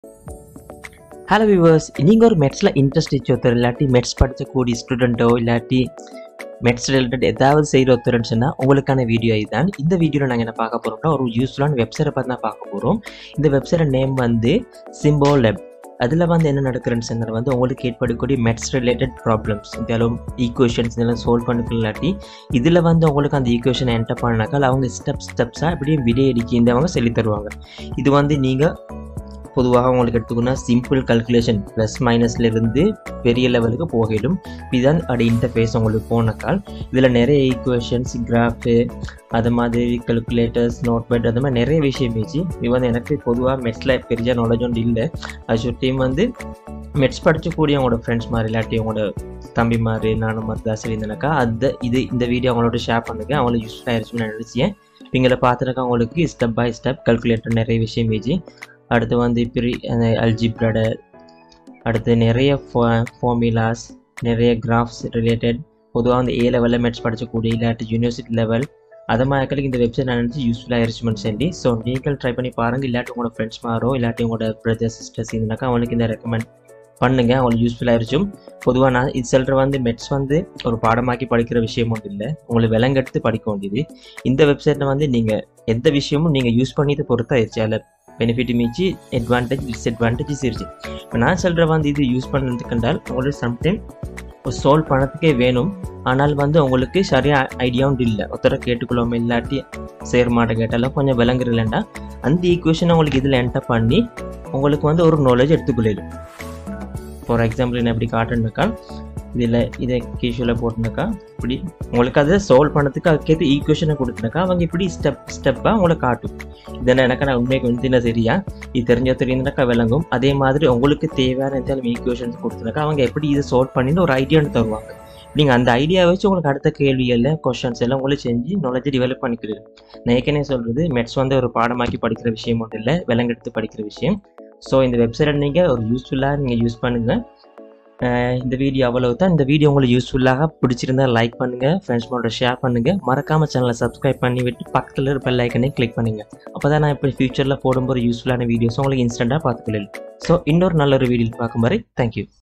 hello viewers நீங்கள் ஒரு மெட்ஸில் interest வச்சு ஒருத்தர் இல்லாட்டி மெட்ஸ் படிக்கக்கூடிய ஸ்டூடெண்ட்டோ இல்லாட்டி மெட்ஸ் ரிலேட்டட் ஏதாவது செய்கிற ஒருத்தர்னு சொன்னால் உங்களுக்கான வீடியோ இதுதான் இந்த வீடியோவில் நாங்கள் என்ன பார்க்க போகிறோம்னா ஒரு யூஸ்ஃபுல்லான வெப்சைட்டை பார்த்து தான் பார்க்க போகிறோம் இந்த வெப்சைட் நேம் வந்து சிம்போ லெப் அதில் வந்து என்ன நடக்கிறேன்னு சொன்னால் வந்து உங்களுக்கு ஏற்படக்கூடிய மெட்ஸ் ரிலேட்டட் ப்ராப்ளம்ஸ் இதெல்லாம் ஈக்குவேஷன்ஸ் இதெல்லாம் சால்வ் பண்ணிக்க இல்லாட்டி இதில் வந்து உங்களுக்கு அந்த ஈக்குவேஷனை என்டர் பண்ணாக்கால் அவங்க ஸ்டெப் ஸ்டெப்ஸாக இப்படியே விடிய அடிக்கின்றவங்க சொல்லி தருவாங்க இது வந்து நீங்கள் பொதுவாக உங்களுக்கு எடுத்துக்கணும்னா சிம்பிள் கல்குலேஷன் ப்ளஸ் மைனஸ்லேருந்து பெரிய லெவலுக்கு போகிடும் இதுதான் அதோட இன்டர்ஃபேஸ் உங்களுக்கு போனக்கால் இதில் நிறைய ஈக்குவேஷன்ஸ் கிராஃபு அது மாதிரி கல்குலேட்டர்ஸ் நோட் பேட் அது மாதிரி நிறைய விஷயம் இருந்துச்சு இது வந்து எனக்கு பொதுவாக மெட்ஸில் பெரிய நாலேஜ் ஒன்று இல்லை அது டீம் வந்து மெட்ஸ் படிக்கக்கூடிய அவங்களோட ஃப்ரெண்ட்ஸ் மாதிரி இல்லாட்டி அவங்களோட தம்பி மாதிரி நானும் மாதிரி தான் சொல்லியிருந்தேனாக்கா அந்த இது இந்த வீடியோ அவங்களோட ஷேர் பண்ணுங்க அவங்களுக்கு யூஸ்ஃபுல்லாக ஆயிடுச்சுன்னு நான் நினச்சேன் இவங்களை பார்த்துருக்கா அவங்களுக்கு ஸ்டெப் பை ஸ்டெப் கல்குலேட்டர் நிறைய விஷயம் இருந்துச்சு அடுத்து வந்து இப்படி அந்த அல்ஜிப்ரட அடுத்து நிறைய ஃபோ ஃபார்முலாஸ் நிறைய கிராஃப்ஸ் ரிலேட்டட் பொதுவாக வந்து ஏ லெவலில் மேட்ச் படிக்கக்கூடிய இல்லாட்டி யூனிவர்சிட்டி லெவல் அது மாதிரி இந்த வெப்சைட் நான் நினச்சி யூஸ்ஃபுல்லாக இருந்துச்சுன்னு சொல்லி ஸோ நீங்கள் ட்ரை பண்ணி பாருங்கள் இல்லாட்டி உங்களோட ஃப்ரெண்ட்ஸ் மாரோ இல்லாட்டி உங்களோட பிரதர் சிஸ்டர்ஸ் இருந்தாக்கா அவங்களுக்கு இந்த ரெக்கமெண்ட் பண்ணுங்கள் அவங்களுக்கு யூஸ்ஃபுல்லாக இருக்கும் பொதுவாக நான் இது சொல்கிற வந்து மெட்ஸ் வந்து ஒரு பாடமாக்கி படிக்கிற விஷயம் ஒன்றும் இல்லை உங்களுக்கு விலங்கெடுத்து படிக்க வேண்டியது இந்த வெப்சைட்டில் வந்து நீங்கள் எந்த விஷயமும் நீங்கள் யூஸ் பண்ணிட்டு பொறுத்தாயிருச்சு அதில் பெனிஃபிட் மீச்சு அட்வான்டேஜ் டிஸ்அட்வான்டேஜஸ் இருந்துச்சு இப்போ நான் சொல்கிற வந்து இது யூஸ் பண்ணுறதுக்கு கண்டால் உங்களுக்கு சம்டைம் சால்வ் பண்ணதுக்கே வேணும் ஆனால் வந்து உங்களுக்கு சரியாக ஐடியாவும் இல்லை ஒருத்தர கேட்டுக்கொள்ளாமல் இல்லாட்டி சேர மாட்ட கேட்டாலும் கொஞ்சம் விளங்குறலண்டா அந்த ஈக்குவேஷனை உங்களுக்கு இதில் என்டர் பண்ணி உங்களுக்கு வந்து ஒரு நாலேஜ் எடுத்துக்கொள்ளிடும் ஃபார் எக்ஸாம்பிள் என்ன எப்படி காட்டுனாக்கா இதில் இதை கேஷுவலாக போட்டுனாக்கா இப்படி உங்களுக்கு அதை சால்வ் பண்ணதுக்கு அதுக்கேற்ற ஈக்குவேஷனை கொடுத்துனாக்கா அவங்க இப்படி ஸ்டெப் ஸ்டெப்பாக உங்களை காட்டும் இதெல்லாம் எனக்கு நான் உண்மைக்கு வந்து சரியா இது தெரிஞ்ச தெரியுதுனாக்கா விளங்கும் அதே மாதிரி உங்களுக்கு தேவையான எந்தாலும் ஈக்குவேஷன்ஸ் கொடுத்துனாக்கா அவங்க எப்படி இதை சால்வ் பண்ணிட்டு ஒரு ஐடியான்னு தருவாங்க நீங்கள் அந்த ஐடியா வச்சு உங்களுக்கு அடுத்த கேள்விகளில் கொஷன்ஸ் எல்லாம் உங்களுக்கு செஞ்சு நாலேஜ் டெவலப் பண்ணிக்கிறது நான் ஏற்கனவே சொல்கிறது மெட்ஸ் வந்து ஒரு பாடமாக்கி படிக்கிற விஷயம் மட்டும் இல்லை விலங்கெடுத்து படிக்கிற விஷயம் ஸோ இந்த வெப்சைட்டை நீங்கள் ஒரு யூஸ்ஃபுல்லாக நீங்கள் யூஸ் பண்ணுங்கள் இந்த வீடியோ அவ்வளவு தான் இந்த வீடியோ உங்களுக்கு யூஸ்ஃபுல்லாக பிடிச்சிருந்தா லைக் பண்ணுங்கள் ஃப்ரெண்ட்ஸ் மட்டும் ஷேர் பண்ணுங்கள் மறக்காமல் சேனலை சப்ஸ்கிரைப் பண்ணி விட்டு பக்கத்தில் இருக்க பெல் ஐக்கனே கிளிக் பண்ணுங்கள் அப்போ தான் நான் இப்போ ஃபியூச்சரில் போடும்போது யூஸ்ஃபுல்லான வீடியோஸ் உங்களுக்கு இன்ஸ்டண்ட்டாக பார்த்துக்கலாம் ஸோ இன்னொரு நல்ல ஒரு வீடியோ பார்க்கும் வரை தேங்க்யூ